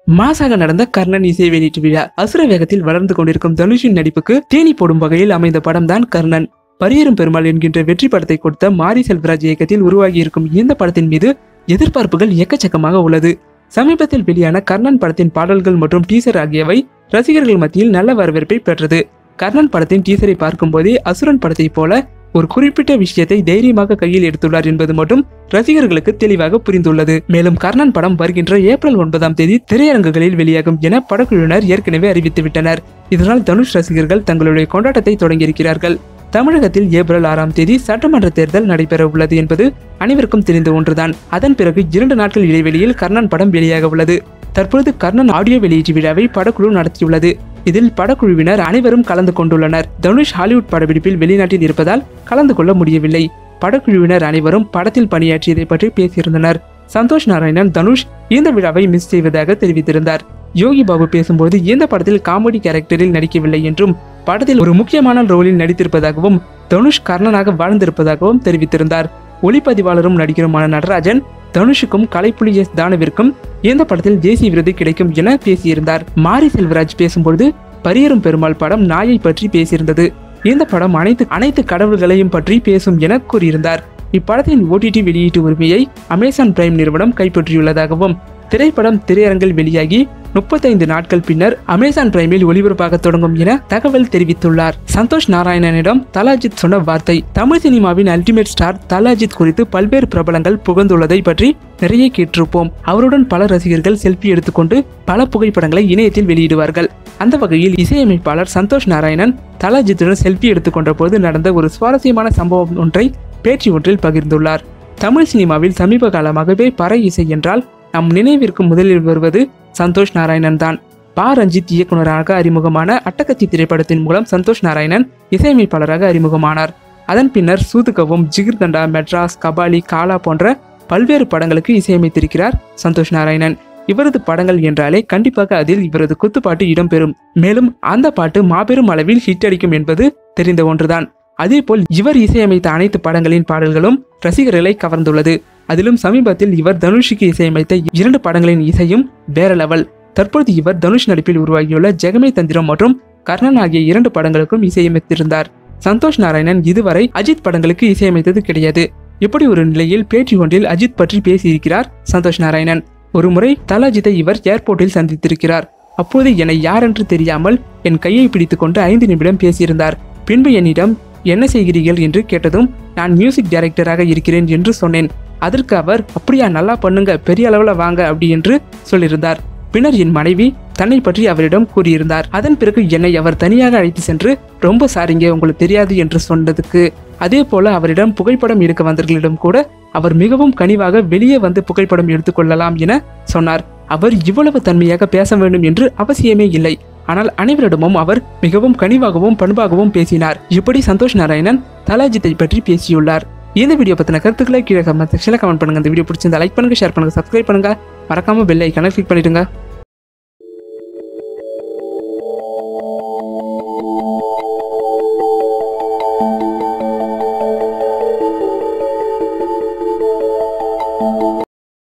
மாசாக நடந்த கர்ணன் இசை வெளியீட்டு விழா அசுர வேகத்தில் வளர்ந்து கொண்டிருக்கும் தனுஷின் நடிப்புக்கு தேனி போடும் வகையில் அமைந்த படம்தான் கர்ணன் பரியரும் பெருமாள் என்கின்ற வெற்றி படத்தை கொடுத்த மாரி செல்வராஜ் இயக்கத்தில் உருவாகியிருக்கும் இந்த படத்தின் மீது எதிர்பார்ப்புகள் எக்கச்சக்கமாக உள்ளது சமீபத்தில் வெளியான கர்ணன் படத்தின் பாடல்கள் மற்றும் டீசர் ஆகியவை ரசிகர்கள் மத்தியில் நல்ல வரவேற்பை பெற்றது கர்ணன் படத்தின் டீசரை பார்க்கும்போதே அசுரன் படத்தைப் போல ஒரு குறிப்பிட்ட விஷயத்தை தைரியமாக கையில் எடுத்துள்ளார் என்பது மட்டும் ரசிகர்களுக்கு தெளிவாக புரிந்துள்ளது மேலும் கர்ணன் படம் வருகின்ற ஏப்ரல் ஒன்பதாம் தேதி திரையரங்குகளில் வெளியாகும் என படக்குழுவினர் ஏற்கனவே அறிவித்துவிட்டனர் இதனால் தனுஷ் ரசிகர்கள் தங்களுடைய கொண்டாட்டத்தை தொடங்கியிருக்கிறார்கள் தமிழகத்தில் ஏப்ரல் ஆறாம் தேதி சட்டமன்ற தேர்தல் நடைபெற உள்ளது என்பது அனைவருக்கும் தெரிந்த ஒன்றுதான் அதன் பிறகு இரண்டு நாட்கள் இடைவெளியில் கர்ணன் படம் வெளியாக உள்ளது தற்பொழுது கர்ணன் ஆடியோ வெளியீட்டு விழாவை படக்குழு நடத்தியுள்ளது இதில் படக்குழுவினர் அனைவரும் கலந்து கொண்டுள்ளனர் தனுஷ் ஹாலிவுட் படப்பிடிப்பில் வெளிநாட்டில் இருப்பதால் கலந்து கொள்ள முடியவில்லை படக்குழுவினர் அனைவரும் படத்தில் பணியாற்றியதை பற்றி பேசியிருந்தனர் சந்தோஷ் நாராயணன் தனுஷ் இந்த விழாவை மிஸ் செய்வதாக தெரிவித்திருந்தார் யோகி பாபு பேசும்போது இந்த படத்தில் காமெடி கேரக்டரில் நடிக்கவில்லை என்றும் படத்தில் ஒரு முக்கியமான ரோலில் நடித்திருப்பதாகவும் தனுஷ் கர்ணனாக வாழ்ந்திருப்பதாகவும் தெரிவித்திருந்தார் ஒளிப்பதிவாளரும் நடிகருமான நடராஜன் தனுஷுக்கும் கலைப்புலி எஸ் தானவிற்கும் இந்த படத்தில் தேசிய விருது கிடைக்கும் என பேசியிருந்தார் மாரி செல்வராஜ் பேசும்பொழுது பரியரும் பெருமாள் படம் நாயை பற்றி பேசியிருந்தது இந்த படம் அனைத்து அனைத்து கடவுள்களையும் பற்றி பேசும் என கூறியிருந்தார் இப்படத்தின் ஓடிடி வெளியீட்டு உரிமையை அமேசான் பிரைம் நிறுவனம் கைப்பற்றியுள்ளதாகவும் திரைப்படம் திரையரங்கில் வெளியாகி முப்பத்தைந்து நாட்கள் பின்னர் அமேசான் பிரைமில் ஒளிபரப்பாக தொடங்கும் என தகவல் தெரிவித்துள்ளார் சந்தோஷ் நாராயணனிடம் தலாஜித் சொன்ன வார்த்தை தமிழ் சினிமாவின் அல்டிமேட் ஸ்டார் தலாஜித் குறித்து பல்வேறு பிரபலங்கள் புகழ்ந்துள்ளதை பற்றி நிறைய கேட்டிருப்போம் அவருடன் பல ரசிகர்கள் செல்ஃபி எடுத்துக்கொண்டு பல புகைப்படங்களை இணையத்தில் வெளியிடுவார்கள் அந்த வகையில் இசையமைப்பாளர் சந்தோஷ் நாராயணன் தலாஜித்துடன் செல்ஃபி எடுத்துக்கொண்ட போது நடந்த ஒரு சுவாரஸ்யமான சம்பவம் ஒன்றை பேச்சு ஒன்றில் பகிர்ந்துள்ளார் தமிழ் சினிமாவில் சமீப காலமாகவே பறை இசை என்றால் நம் நினைவிற்கு முதலில் வருவது சந்தோஷ் நாராயணன் தான் பா ரஞ்சித் இயக்குனராக அறிமுகமான அட்டகத்தி திரைப்படத்தின் மூலம் சந்தோஷ் நாராயணன் இசையமைப்பாளராக அறிமுகமானார் அதன் பின்னர் சூதுகவும் ஜிகிர்தண்டா மெட்ராஸ் கபாலி காலா போன்ற பல்வேறு படங்களுக்கு இசையமைத்திருக்கிறார் சந்தோஷ் நாராயணன் இவரது படங்கள் என்றாலே கண்டிப்பாக அதில் இவரது குத்துப்பாட்டு இடம்பெறும் மேலும் அந்த பாட்டு மாபெரும் அளவில் ஹிட் அடிக்கும் என்பது தெரிந்த ஒன்றுதான் அதேபோல் இவர் இசையமைத்த அனைத்து படங்களின் பாடல்களும் ரசிகர்களை கவர்ந்துள்ளது அதிலும் சமீபத்தில் இவர் தனுஷுக்கு இசையமைத்த இரண்டு படங்களின் இசையும் வேற லெவல் தற்பொழுது இவர் தனுஷ் நடிப்பில் உருவாகியுள்ள ஜெகமே தந்திரம் மற்றும் கர்ணன் ஆகிய இரண்டு படங்களுக்கும் இசையமைத்திருந்தார் சந்தோஷ் நாராயணன் இதுவரை அஜித் படங்களுக்கு இசையமைத்தது கிடையாது இப்படி ஒரு நிலையில் பேட்டி ஒன்றில் அஜித் பற்றி பேசியிருக்கிறார் சந்தோஷ் நாராயணன் ஒருமுறை தலாஜித்தை இவர் ஏர்போர்ட்டில் சந்தித்திருக்கிறார் அப்போது என்னை யாரென்று தெரியாமல் என் கையை பிடித்துக்கொண்டு ஐந்து நிமிடம் பேசியிருந்தார் பின்பு என்னிடம் என்ன செய்கிறீர்கள் என்று கேட்டதும் நான் மியூசிக் டைரக்டராக இருக்கிறேன் என்று சொன்னேன் அதற்கு அவர் அப்படியா நல்லா பண்ணுங்க பெரிய அளவில் வாங்க அப்படி என்று சொல்லியிருந்தார் பின்னர் என் மனைவி தன்னை பற்றி அவரிடம் கூறியிருந்தார் அதன் பிறகு என்னை அவர் தனியாக அழைத்து சென்று ரொம்ப சாரிங்க உங்களுக்கு தெரியாது என்று சொன்னதுக்கு அதே போல அவரிடம் புகைப்படம் எடுக்க வந்தவர்களிடம் கூட அவர் மிகவும் கனிவாக வெளியே வந்து புகைப்படம் எடுத்துக்கொள்ளலாம் என சொன்னார் அவர் இவ்வளவு தன்மையாக பேச வேண்டும் என்று அவசியமே இல்லை ஆனால் அனைவரிடமும் அவர் மிகவும் கனிவாகவும் பண்பாகவும் பேசினார் இப்படி சந்தோஷ் நாராயணன் தலாஜித்தை பற்றி பேசியுள்ளார் இந்த வீடியோ பத்தின கருத்துக்களை கீழே கமெண்ட் செக்ஷனில் கமெண்ட் பண்ணுங்க இந்த வீடியோ பிடிச்சிருந்தா லைக் பண்ணுங்க ஷேர் பண்ணுங்க சப்ஸ்கிரைப் பண்ணுங்க மறக்காம பெல் ஐக்கான கிளிக் பண்ணிடுங்க